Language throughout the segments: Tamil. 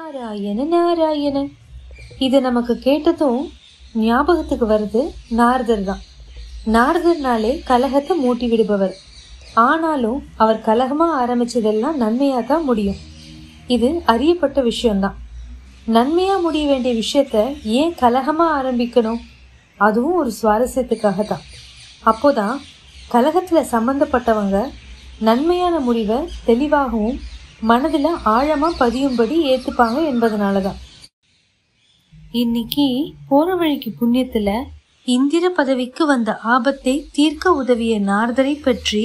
நாராயண நாராயண இது நமக்கு கேட்டதும் ஞாபகத்துக்கு வருது நாரதர் தான் நாரதர்னாலே கலகத்தை மூட்டி விடுபவர் ஆனாலும் அவர் கலகமா ஆரம்பிச்சதெல்லாம் நன்மையா தான் முடியும் இது அறியப்பட்ட விஷயம்தான் நன்மையா முடிய வேண்டிய விஷயத்த ஏன் கலகமா ஆரம்பிக்கணும் அதுவும் ஒரு சுவாரஸ்யத்துக்காக தான் அப்போதான் கலகத்துல சம்பந்தப்பட்டவங்க நன்மையான முடிவை தெளிவாகவும் மனதுல ஆழமா பதியும்படி ஏத்துப்பாங்க என்பதனாலதான் இன்னைக்கு போற வழிக்கு புண்ணியத்துல இந்திர பதவிக்கு வந்த ஆபத்தை தீர்க்க உதவிய நாரதரை பற்றி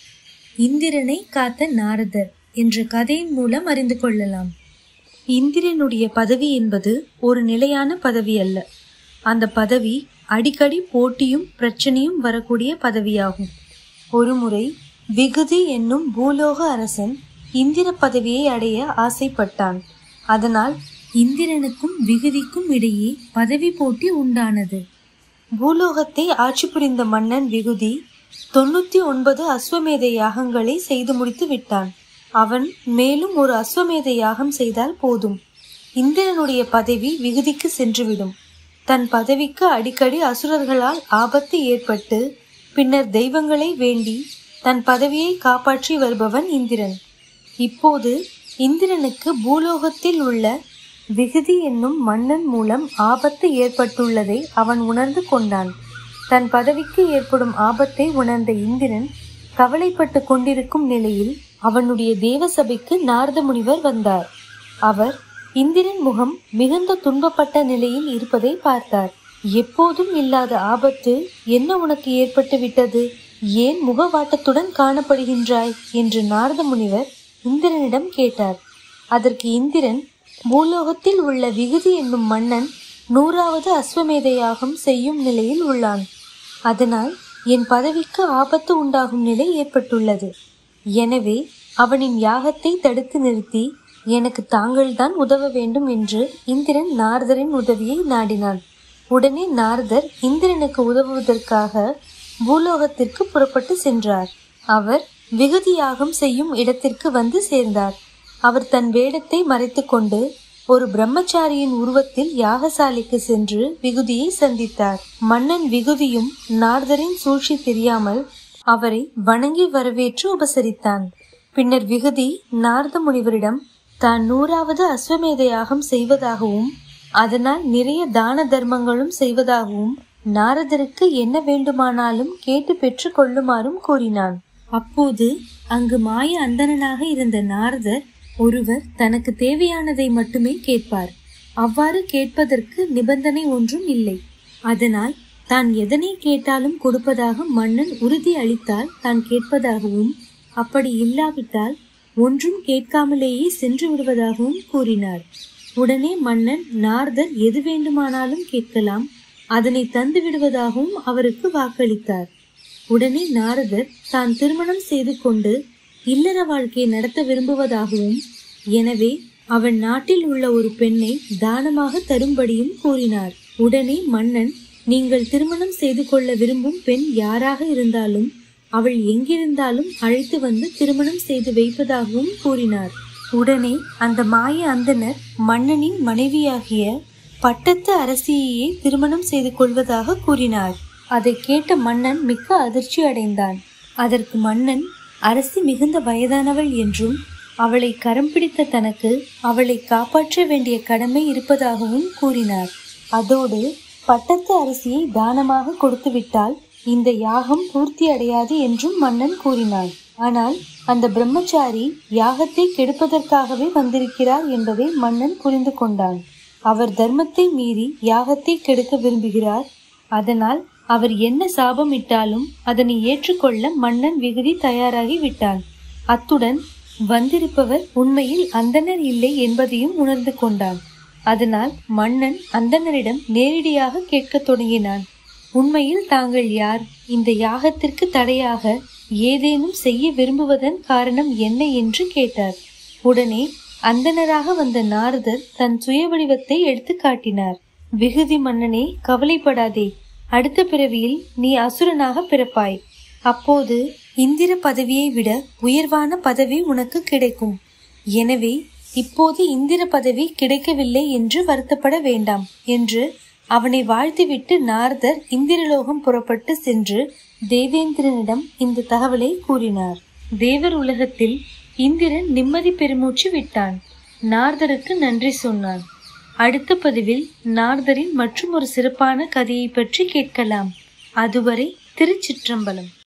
இந்திரனை காத்த நாரதர் என்ற கதையின் மூலம் அறிந்து கொள்ளலாம் இந்திரனுடைய பதவி என்பது ஒரு நிலையான பதவி அல்ல அந்த பதவி அடிக்கடி போட்டியும் பிரச்சனையும் வரக்கூடிய பதவியாகும் ஒருமுறை விகுதி என்னும் பூலோக அரசன் இந்திர பதவியை அடைய ஆசைப்பட்டான் அதனால் இந்திரனுக்கும் விகுதிக்கும் இடையே பதவி போட்டி உண்டானது பூலோகத்தை ஆட்சி புரிந்த மன்னன் விகுதி தொண்ணூத்தி ஒன்பது அஸ்வமேத யாகங்களை செய்து முடித்து விட்டான் அவன் மேலும் ஒரு அஸ்வமேத யாகம் செய்தால் போதும் இந்திரனுடைய பதவி விகுதிக்கு சென்றுவிடும் தன் பதவிக்கு அடிக்கடி அசுரர்களால் ஆபத்து ஏற்பட்டு பின்னர் தெய்வங்களை வேண்டி தன் பதவியை காப்பாற்றி வருபவன் இந்திரன் இப்போது இந்திரனுக்கு பூலோகத்தில் உள்ள விகுதி என்னும் மன்னன் மூலம் ஆபத்து ஏற்பட்டுள்ளதை அவன் உணர்ந்து கொண்டான் தன் பதவிக்கு ஏற்படும் ஆபத்தை உணர்ந்த இந்திரன் கவலைப்பட்டு கொண்டிருக்கும் நிலையில் அவனுடைய தேவசபைக்கு நாரத முனிவர் வந்தார் அவர் இந்திரன் முகம் மிகுந்த துன்பப்பட்ட நிலையில் இருப்பதை பார்த்தார் எப்போதும் இல்லாத ஆபத்து என்ன உனக்கு ஏற்பட்டு விட்டது ஏன் முகவாட்டத்துடன் காணப்படுகின்றாய் என்று நாரத முனிவர் இந்திரனிடம் கேட்டார் அதற்கு இந்திரன் பூலோகத்தில் உள்ள விகுதி என்னும் மன்னன் நூறாவது அஸ்வமேத யாகம் செய்யும் நிலையில் உள்ளான் அதனால் என் பதவிக்கு ஆபத்து உண்டாகும் நிலை ஏற்பட்டுள்ளது எனவே அவனின் யாகத்தை தடுத்து நிறுத்தி எனக்கு தாங்கள்தான் உதவ வேண்டும் என்று இந்திரன் நாரதரின் உதவியை நாடினான் உடனே நாரதர் இந்திரனுக்கு உதவுவதற்காக பூலோகத்திற்கு புறப்பட்டு சென்றார் அவர் விகுதி யாகம் செய்யும் இடத்திற்கு வந்து சேர்ந்தார் அவர் தன் வேடத்தை மறைத்துக்கொண்டு ஒரு பிரம்மச்சாரியின் உருவத்தில் யாகசாலைக்கு சென்று விகுதியை சந்தித்தார் மன்னன் விகுதியும் நாரதரின் சூழ்ச்சி தெரியாமல் அவரை வணங்கி வரவேற்று உபசரித்தான் பின்னர் விகுதி நாரத முனிவரிடம் தான் நூறாவது அஸ்வமேத யாகம் செய்வதாகவும் அதனால் நிறைய தான தர்மங்களும் செய்வதாகவும் நாரதருக்கு என்ன வேண்டுமானாலும் கேட்டு பெற்று கொள்ளுமாறும் கூறினான் அப்போது அங்கு மாய அந்தணனாக இருந்த நாரதர் ஒருவர் தனக்கு தேவையானதை மட்டுமே கேட்பார் அவ்வாறு கேட்பதற்கு நிபந்தனை ஒன்றும் இல்லை அதனால் தான் எதனை கேட்டாலும் கொடுப்பதாக மன்னன் உறுதி அளித்தால் தான் கேட்பதாகவும் அப்படி இல்லாவிட்டால் ஒன்றும் கேட்காமலேயே சென்று விடுவதாகவும் கூறினார் உடனே மன்னன் நாரதர் எது வேண்டுமானாலும் கேட்கலாம் அதனை தந்து விடுவதாகவும் அவருக்கு வாக்களித்தார் உடனே நாரதர் தான் திருமணம் செய்து கொண்டு இல்லற வாழ்க்கையை நடத்த விரும்புவதாகவும் எனவே அவன் நாட்டில் உள்ள ஒரு பெண்ணை தானமாக தரும்படியும் கூறினார் உடனே மன்னன் நீங்கள் திருமணம் செய்து கொள்ள விரும்பும் பெண் யாராக இருந்தாலும் அவள் எங்கிருந்தாலும் அழைத்து வந்து திருமணம் செய்து வைப்பதாகவும் கூறினார் உடனே அந்த மாய அந்தனர் மன்னனின் மனைவியாகிய பட்டத்து அரசியையே திருமணம் செய்து கொள்வதாக கூறினார் அதை கேட்ட மன்னன் மிக்க அதிர்ச்சி அடைந்தான் அதற்கு மன்னன் அரசி மிகுந்த வயதானவள் என்றும் அவளை கரம் பிடித்த தனக்கு அவளை காப்பாற்ற வேண்டிய கடமை இருப்பதாகவும் கூறினார் அதோடு பட்டத்து அரசியை தானமாக கொடுத்துவிட்டால் இந்த யாகம் பூர்த்தி அடையாது என்றும் மன்னன் கூறினான் ஆனால் அந்த பிரம்மச்சாரி யாகத்தை கெடுப்பதற்காகவே வந்திருக்கிறார் என்பதை மன்னன் புரிந்து கொண்டான் அவர் தர்மத்தை மீறி யாகத்தை கெடுக்க விரும்புகிறார் அதனால் அவர் என்ன சாபம் இட்டாலும் அதனை ஏற்றுக்கொள்ள மன்னன் விகுதி தயாராகி விட்டான் அத்துடன் வந்திருப்பவர் உண்மையில் அந்தனர் இல்லை என்பதையும் உணர்ந்து கொண்டான் அதனால் மன்னன் அந்தனரிடம் நேரடியாக கேட்கத் தொடங்கினான் உண்மையில் தாங்கள் யார் இந்த யாகத்திற்கு தடையாக ஏதேனும் செய்ய விரும்புவதன் காரணம் என்ன என்று கேட்டார் உடனே அந்தனராக வந்த நாரதர் தன் சுய வடிவத்தை எடுத்து காட்டினார் விகுதி மன்னனே கவலைப்படாதே அடுத்த பிறவியில் நீ அசுரனாக பிறப்பாய் அப்போது இந்திர பதவியை விட உயர்வான பதவி உனக்கு கிடைக்கும் எனவே இப்போது இந்திர பதவி கிடைக்கவில்லை என்று வருத்தப்பட வேண்டாம் என்று அவனை வாழ்த்திவிட்டு நாரதர் இந்திரலோகம் புறப்பட்டு சென்று தேவேந்திரனிடம் இந்த தகவலை கூறினார் தேவர் உலகத்தில் இந்திரன் நிம்மதி பெருமூச்சு விட்டான் நாரதருக்கு நன்றி சொன்னான் அடுத்த பதிவில் நாரதரின் மற்றும் ஒரு சிறப்பான கதையை பற்றி கேட்கலாம் அதுவரை திருச்சிற்றம்பலம்